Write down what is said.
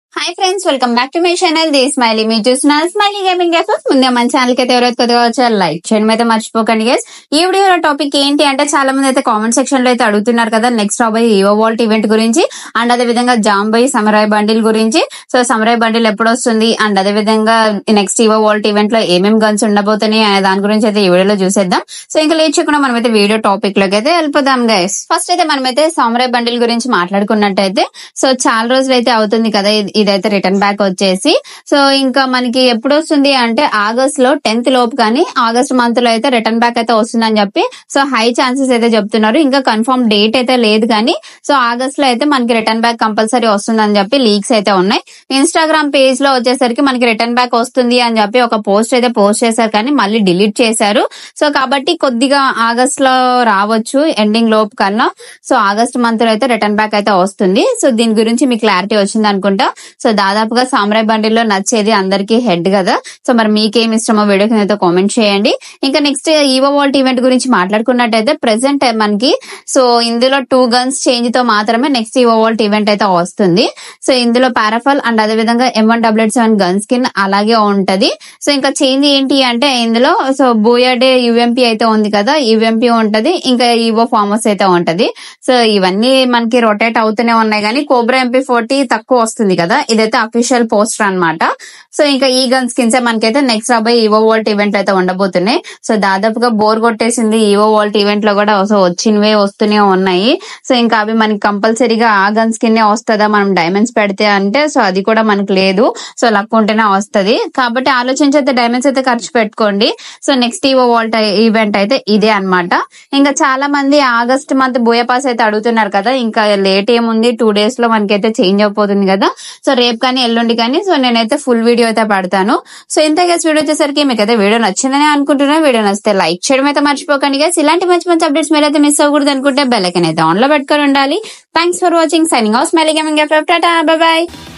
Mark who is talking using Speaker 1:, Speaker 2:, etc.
Speaker 1: hi friends welcome back to my channel the smiley మీరు చూస్తున్నారు smiley gaming FF ముందే మన ఛానల్ కి అయితే ఎవరైతే కొద్దిగా వచ్చారు లైక్ చేయడం అయితే మర్చిపోకండి గైస్ ఈ వీడియో టాపిక్ ఏంటి అంటే చాలా మంది అయితే కామెంట్ సెక్షన్ లో అయితే అడుగుతున్నారు కదా నెక్స్ట్ రాబోయే ఈవో వాల్ట్ ఈవెంట్ గురించి అండ్ అదే విధంగా జాంబాయ్ సమరాయ్ బండిల్ గురించి సో సమరాయ్ బండిల్ ఎప్పుడు వస్తుంది అండ్ అదే విధంగా నెక్స్ట్ ఈవో వాల్ట్ ఈవెంట్ లో ఏమేమి గన్స్ ఉండబోతున్నాయి అనే దాని గురించి అయితే ఈ వీడియోలో చూసేద్దాం సో ఇంకా లేట్ చేయకుండా మనం అయితే వీడియో టాపిక్ లోకి అయితే వెళ్ళిపోదాం గైస్ ఫస్ట్ అయితే మనమైతే సమరాయ్ బండిల్ గురించి మాట్లాడుకున్నట్టయితే సో చాలా రోజులు అయితే అవుతుంది కదా ఇది- ఇదైతే రిటర్న్ బ్యాక్ వచ్చేసి సో ఇంకా మనకి ఎప్పుడు వస్తుంది అంటే ఆగస్ట్ లో టెన్త్ లోపు కానీ ఆగస్ట్ మంత్ లో అయితే రిటర్న్ బ్యాక్ అయితే వస్తుందని చెప్పి సో హై ఛాన్సెస్ అయితే చెప్తున్నారు ఇంకా కన్ఫర్మ్ డేట్ అయితే లేదు కానీ సో ఆగస్ట్ లో అయితే మనకి రిటర్న్ బ్యాక్ కంపల్సరీ వస్తుందని చెప్పి లీక్స్ అయితే ఉన్నాయి ఇన్స్టాగ్రామ్ పేజ్ లో వచ్చేసరికి మనకి రిటర్న్ బ్యాక్ వస్తుంది అని చెప్పి ఒక పోస్ట్ అయితే పోస్ట్ చేశారు కానీ మళ్ళీ డిలీట్ చేశారు సో కాబట్టి కొద్దిగా ఆగస్ట్ లో రావచ్చు ఎండింగ్ లోపు కన్నా సో ఆగస్ట్ మంత్ లో అయితే రిటర్న్ బ్యాక్ అయితే వస్తుంది సో దీని గురించి మీకు క్లారిటీ వచ్చింది అనుకుంటా సో దాదాపుగా సామ్రాయ్ బండిల్లో నచ్చేది అందరికీ హెడ్ కదా సో మరి మీకేం ఇష్టమో వీడియో కింద కామెంట్ చేయండి ఇంకా నెక్స్ట్ ఈవో వాల్ట్ ఈవెంట్ గురించి మాట్లాడుకున్నట్టయితే ప్రెసెంట్ మనకి సో ఇందులో టూ గన్స్ చేంజ్ తో మాత్రమే నెక్స్ట్ ఈవో వాల్ట్ ఈవెంట్ అయితే వస్తుంది సో ఇందులో పారాఫల్ అండ్ అదే విధంగా ఎం వన్ డబ్ల్యూట్ సెవెన్ గన్ స్కిన్ అలాగే ఉంటది సో ఇంకా చేంజ్ ఏంటి అంటే ఇందులో సో బోయాడే యుఎంపీ అయితే ఉంది కదా యుఎంపీ ఉంటది ఇంకా ఈవో ఫార్మస్ అయితే ఉంటది సో ఇవన్నీ మనకి రొటేట్ అవుతూనే ఉన్నాయి కానీ కోబ్రా ఎంపీ ఫోర్టీ తక్కువ వస్తుంది కదా ఇదైతే అఫీషియల్ పోస్టర్ అన్నమాట సో ఇంకా ఈ గన్ స్కిన్స్ మనకైతే నెక్స్ట్ రాబోయే ఈవో వోల్ట్ ఈవెంట్ అయితే ఉండబోతున్నాయి సో దాదాపుగా బోర్ కొట్టేసింది ఈవో వోల్ట్ ఈవెంట్ లో కూడా సో వచ్చినవే వస్తూనే ఉన్నాయి సో ఇంకా అవి మనకి కంపల్సరీగా ఆ గన్ స్కిన్ వస్తుందా మనం డైమండ్స్ పెడితే అంటే సో అది కూడా మనకు లేదు సో లక్ ఉంటేనే వస్తది కాబట్టి ఆలోచించి అయితే డైమండ్స్ అయితే ఖర్చు పెట్టుకోండి so next Evo Vault event అయితే ఇదే అన్నమాట ఇంకా చాలా మంది ఆగస్ట్ మంత్ బోయ పాస్ అయితే అడుగుతున్నారు కదా ఇంకా లేట్ ఏముంది టూ డేస్ లో మనకైతే చేంజ్ అయిపోతుంది కదా సో రేపు కానీ ఎల్లుండి కానీ సో నేనైతే ఫుల్ వీడియో అయితే పెడతాను సో ఇంత గైస్ వీడియో వచ్చేసరికి మీకు అయితే వీడియో నచ్చిందని అనుకుంటున్నా వీడియో నచ్చితే లైక్ చేయడం అయితే మర్చిపోకండి గైస్ ఇలాంటి మంచి మంచి అప్డేట్స్ మీరు అయితే మిస్ అవ్వకూడదు అనుకుంటే బెల్ ఐకన్ అయితే ఆన్ లో పెట్టుకొని ఉండాలి థ్యాంక్స్ ఫర్ వాచింగ్ సైనింగ్ హౌస్ మళ్ళీ గేమింగ్ టాటా బాయ్